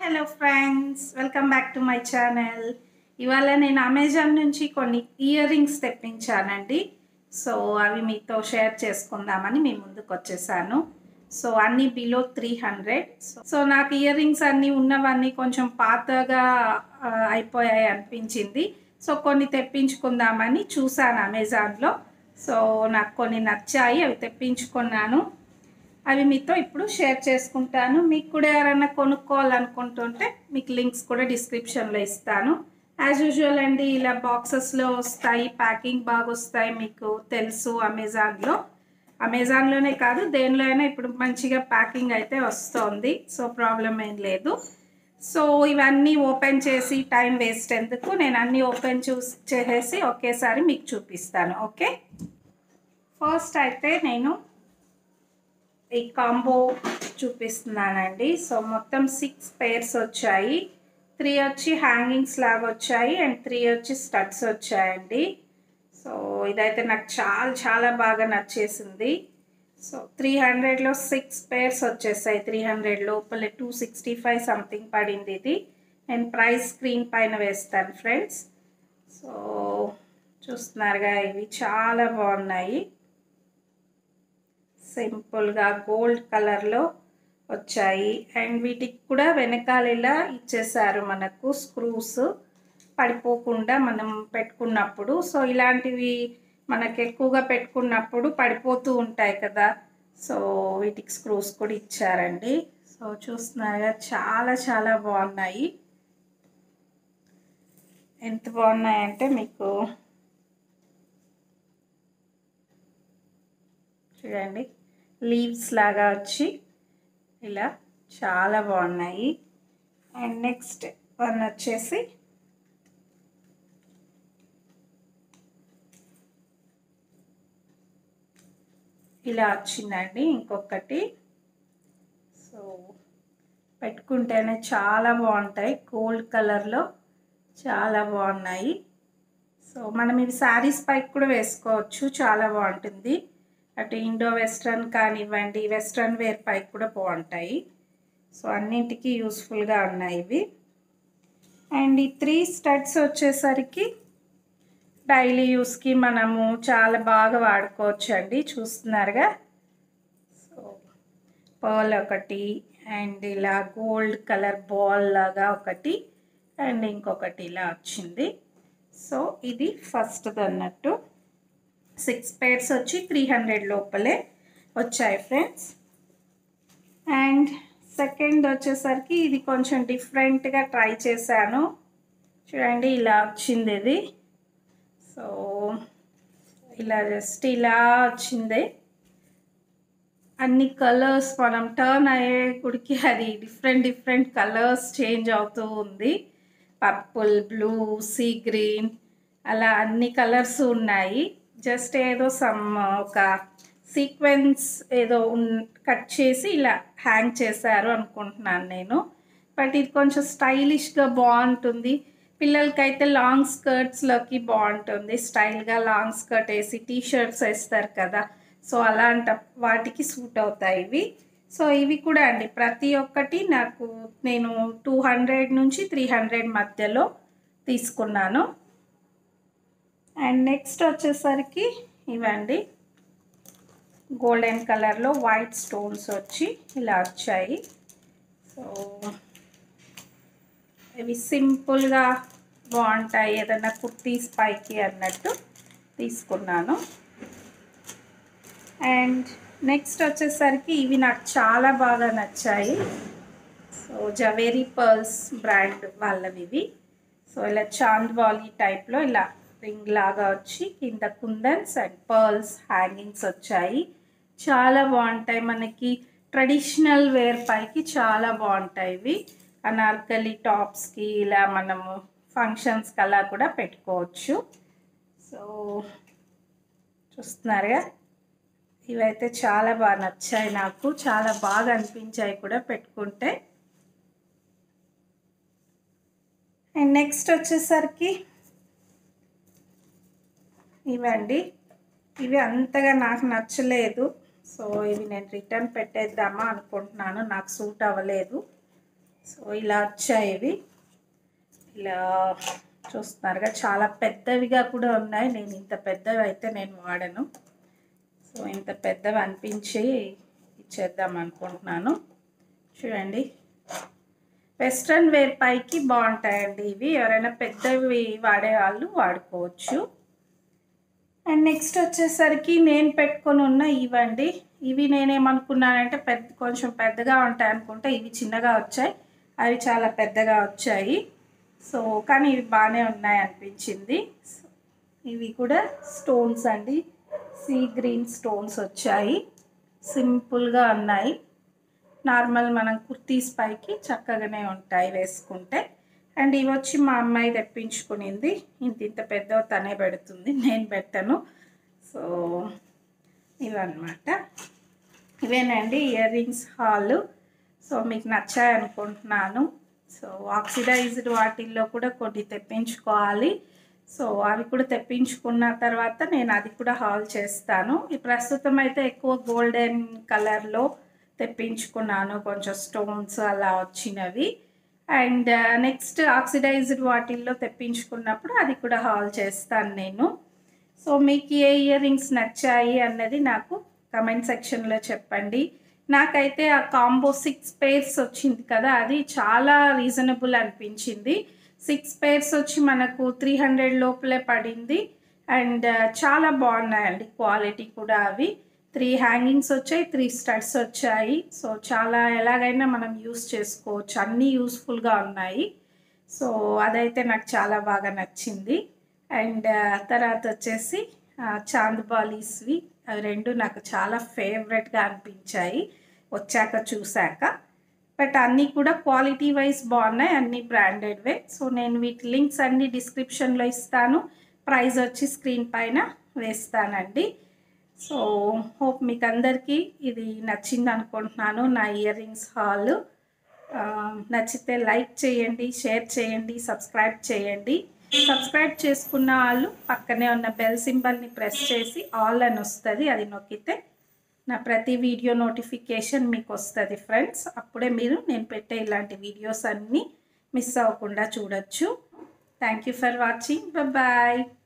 hello friends welcome back to my channel ఇవాళ నేను Amazon నుంచి కొన్ని ఇయర్ రింగ్స్ తెప్పించానండి సో అవి మీతో షేర్ చేసుకుందామని మీ ముందుకు వచ్చేసాను సో అన్నీ బిలో త్రీ హండ్రెడ్ సో నాకు ఇయర్ రింగ్స్ అన్నీ ఉన్నవన్నీ కొంచెం పాతగా ఆ, అయిపోయాయి అనిపించింది సో కొన్ని తెప్పించుకుందామని చూసాను అమెజాన్లో సో నాకు కొన్ని నచ్చాయి అవి తెప్పించుకున్నాను అవి మీతో ఇప్పుడు షేర్ చేసుకుంటాను మీకు కూడా ఎవరైనా కొనుక్కోవాలనుకుంటుంటే మీకు లింక్స్ కూడా డిస్క్రిప్షన్లో ఇస్తాను యాజ్ యూజువల్ అండి ఇలా బాక్సెస్లో వస్తాయి ప్యాకింగ్ బాగా వస్తాయి మీకు తెలుసు అమెజాన్లో అమెజాన్లోనే కాదు దేనిలో అయినా ఇప్పుడు మంచిగా ప్యాకింగ్ అయితే వస్తుంది సో ప్రాబ్లం ఏం లేదు సో ఇవన్నీ ఓపెన్ చేసి టైం వేస్ట్ ఎందుకు నేను అన్నీ ఓపెన్ చూసి చేసేసి ఒకేసారి మీకు చూపిస్తాను ఓకే ఫస్ట్ అయితే నేను ఈ కాంబో చూపిస్తున్నానండి సో మొత్తం సిక్స్ పేర్స్ వచ్చాయి త్రీ వచ్చి హ్యాంగింగ్స్ లాగా వచ్చాయి అండ్ త్రీ వచ్చి స్టడ్స్ వచ్చాయండి సో ఇదైతే నాకు చాలా చాలా బాగా నచ్చేసింది సో త్రీ హండ్రెడ్లో సిక్స్ పేర్స్ వచ్చేసాయి త్రీ హండ్రెడ్ లోపల టూ సిక్స్టీ ఫైవ్ సంథింగ్ పడింది ఇది నేను ప్రైస్ స్క్రీన్ పైన వేస్తాను ఫ్రెండ్స్ సో చూస్తున్నారుగా ఇవి చాలా బాగున్నాయి సింపుల్గా గోల్డ్ కలర్లో వచ్చాయి అండ్ వీటికి కూడా వెనకాల ఇలా ఇచ్చేసారు మనకు స్క్రూస్ పడిపోకుండా మనం పెట్టుకున్నప్పుడు సో ఇలాంటివి మనకు ఎక్కువగా పెట్టుకున్నప్పుడు పడిపోతూ ఉంటాయి కదా సో వీటికి స్క్రూస్ కూడా ఇచ్చారండి సో చూస్తున్నారుగా చాలా చాలా బాగున్నాయి ఎంత బాగున్నాయంటే మీకు చూడండి లీవ్స్ లాగా వచ్చి ఇలా చాలా బాగున్నాయి అండ్ నెక్స్ట్ వన్ వచ్చేసి ఇలా వచ్చిందండి ఇంకొకటి సో పెట్టుకుంటేనే చాలా బాగుంటాయి గోల్డ్ కలర్లో చాలా బాగున్నాయి సో మనం ఇవి శారీస్ పైకి కూడా వేసుకోవచ్చు చాలా బాగుంటుంది అటు ఇండో వెస్ట్రన్ కానివ్వండి వెస్ట్రన్ వేర్ పైకి కూడా బాగుంటాయి సో అన్నింటికి యూస్ఫుల్గా ఉన్నాయి ఇవి అండ్ ఈ త్రీ స్టడ్స్ వచ్చేసరికి డైలీ యూస్కి మనము చాలా బాగా వాడుకోవచ్చు అండి చూస్తున్నారుగా సో పర్ల్ ఒకటి అండ్ ఇలా గోల్డ్ కలర్ బాల్ లాగా ఒకటి అండ్ ఇంకొకటి ఇలా వచ్చింది సో ఇది ఫస్ట్ది అన్నట్టు సిక్స్ పేర్స్ వచ్చి త్రీ హండ్రెడ్ లోపలే వచ్చాయి ఫ్రెండ్స్ అండ్ సెకండ్ వచ్చేసరికి ఇది కొంచెం డిఫరెంట్గా ట్రై చేశాను చూడండి ఇలా వచ్చింది ఇది సో ఇలా జస్ట్ ఇలా వచ్చింది అన్ని కలర్స్ మనం టర్న్ అయ్యే గుడికి అది డిఫరెంట్ డిఫరెంట్ కలర్స్ చేంజ్ అవుతూ ఉంది పర్పుల్ బ్లూ సీ గ్రీన్ అలా అన్ని కలర్స్ ఉన్నాయి జస్ట్ ఏదో సమ్ ఒక సీక్వెన్స్ ఏదో కట్ చేసి ఇలా హ్యాంగ్ చేశారు అనుకుంటున్నాను నేను బట్ ఇది కొంచెం స్టైలిష్గా బాగుంటుంది పిల్లలకైతే లాంగ్ స్కర్ట్స్లోకి బాగుంటుంది స్టైల్గా లాంగ్ స్కర్ట్ వేసి టీ షర్ట్స్ వేస్తారు కదా సో అలాంటి వాటికి సూట్ అవుతాయి ఇవి సో ఇవి కూడా అండి ప్రతి ఒక్కటి నాకు నేను టూ హండ్రెడ్ నుంచి త్రీ హండ్రెడ్ మధ్యలో తీసుకున్నాను అండ్ నెక్స్ట్ వచ్చేసరికి ఇవండి గోల్డెన్ కలర్లో వైట్ స్టోన్స్ వచ్చి ఇలా వచ్చాయి సో ఇవి సింపుల్గా బాగుంటాయి ఏదైనా కుర్తీస్ పైకి అన్నట్టు తీసుకున్నాను అండ్ నెక్స్ట్ వచ్చేసరికి ఇవి నాకు చాలా బాగా నచ్చాయి సో జవేరీ పర్ల్స్ బ్రాండ్ వాళ్ళవి ఇవి సో ఇలా చాంద్వాలీ టైప్లో ఇలా రింగ్ లాగా వచ్చి కింద కుందన్స్ అండ్ పర్ల్స్ హ్యాంగింగ్స్ వచ్చాయి చాలా బాగుంటాయి మనకి ట్రెడిషనల్ వేర్ పైకి చాలా బాగుంటాయి ఇవి అనార్కలి టాప్స్కి ఇలా మనము ఫంక్షన్స్కి అలా కూడా పెట్టుకోవచ్చు సో చూస్తున్నారుగా ఇవైతే చాలా బాగా నచ్చాయి నాకు చాలా బాగా అనిపించాయి కూడా పెట్టుకుంటే అండ్ నెక్స్ట్ వచ్చేసరికి ఇవండి ఇవి అంతగా నాకు నచ్చలేదు సో ఇవి నేను రిటర్న్ పెట్టేద్దామా అనుకుంటున్నాను నాకు సూట్ అవ్వలేదు సో ఇలా వచ్చాయి ఇవి ఇలా చూస్తున్నారుగా చాలా పెద్దవిగా కూడా ఉన్నాయి నేను ఇంత పెద్దవి అయితే నేను వాడను సో ఇంత పెద్దవి అనిపించి ఇచ్చేద్దాం అనుకుంటున్నాను చూడండి వెస్ట్రన్ వేర్ పైకి బాగుంటాయండి ఇవి ఎవరైనా పెద్దవి వాడే వాళ్ళు వాడుకోవచ్చు అండ్ నెక్స్ట్ వచ్చేసరికి నేను పెట్టుకొని ఉన్న ఇవండి ఇవి నేనేమనుకున్నానంటే పెద్ద కొంచెం పెద్దగా ఉంటాయి అనుకుంటే ఇవి చిన్నగా వచ్చాయి అవి చాలా పెద్దగా వచ్చాయి సో కానీ ఇవి బాగానే ఉన్నాయి అనిపించింది ఇవి కూడా స్టోన్స్ అండి సీ గ్రీన్ స్టోన్స్ వచ్చాయి సింపుల్గా ఉన్నాయి నార్మల్ మనం కుర్తీస్ పైకి చక్కగానే ఉంటాయి వేసుకుంటే అండ్ ఇవి వచ్చి మా అమ్మాయి తెప్పించుకునింది ఇంత ఇంత పెద్ద తనే పెడుతుంది నేను పెట్టను సో ఇవన్నమాట ఇవేనండి ఇయర్ రింగ్స్ హాల్ సో మీకు నచ్చాయి అనుకుంటున్నాను సో ఆక్సిడైజ్డ్ వాటిల్లో కూడా కొన్ని తెప్పించుకోవాలి సో అవి కూడా తెప్పించుకున్న తర్వాత నేను అది కూడా హాల్ చేస్తాను ఈ ప్రస్తుతం అయితే ఎక్కువ గోల్డెన్ కలర్లో తెప్పించుకున్నాను కొంచెం స్టోన్స్ అలా వచ్చినవి అండ్ నెక్స్ట్ ఆక్సిడైజ్డ్ వాటిల్లో తెప్పించుకున్నప్పుడు అది కూడా హాల్ చేస్తాను నేను సో మీకు ఏ ఇయర్ రింగ్స్ నచ్చాయి అన్నది నాకు కమెంట్ సెక్షన్లో చెప్పండి నాకైతే ఆ కాంబో సిక్స్ పేర్స్ వచ్చింది కదా అది చాలా రీజనబుల్ అనిపించింది సిక్స్ పేర్స్ వచ్చి మనకు త్రీ హండ్రెడ్ లోపలే పడింది అండ్ చాలా బాగున్నాయండి క్వాలిటీ కూడా అవి త్రీ హ్యాంగింగ్స్ వచ్చాయి త్రీ స్టడ్స్ వచ్చాయి సో చాలా ఎలాగైనా మనం యూస్ చేసుకోవచ్చు అన్నీ యూస్ఫుల్గా ఉన్నాయి సో అదైతే నాకు చాలా బాగా నచ్చింది అండ్ తర్వాత వచ్చేసి చాంద్ బాలీస్వి అవి రెండు నాకు చాలా ఫేవరెట్గా అనిపించాయి వచ్చాక చూశాక బట్ అన్నీ కూడా క్వాలిటీ వైజ్ బాగున్నాయి అన్నీ బ్రాండెడ్వే సో నేను వీటి లింక్స్ అన్నీ డిస్క్రిప్షన్లో ఇస్తాను ప్రైస్ వచ్చి స్క్రీన్ పైన వేస్తానండి సో హోప్ మీకు అందరికీ ఇది నచ్చింది అనుకుంటున్నాను నా ఇయర్ రింగ్స్ హాల్ నచ్చితే లైక్ చేయండి షేర్ చేయండి సబ్స్క్రైబ్ చేయండి సబ్స్క్రైబ్ చేసుకున్న వాళ్ళు పక్కనే ఉన్న బెల్ సింబల్ని ప్రెస్ చేసి ఆల్ అని వస్తుంది అది నొక్కితే నా ప్రతి వీడియో నోటిఫికేషన్ మీకు వస్తుంది ఫ్రెండ్స్ అప్పుడే మీరు నేను పెట్టే ఇలాంటి వీడియోస్ అన్నీ మిస్ అవ్వకుండా చూడొచ్చు thank you for watching bye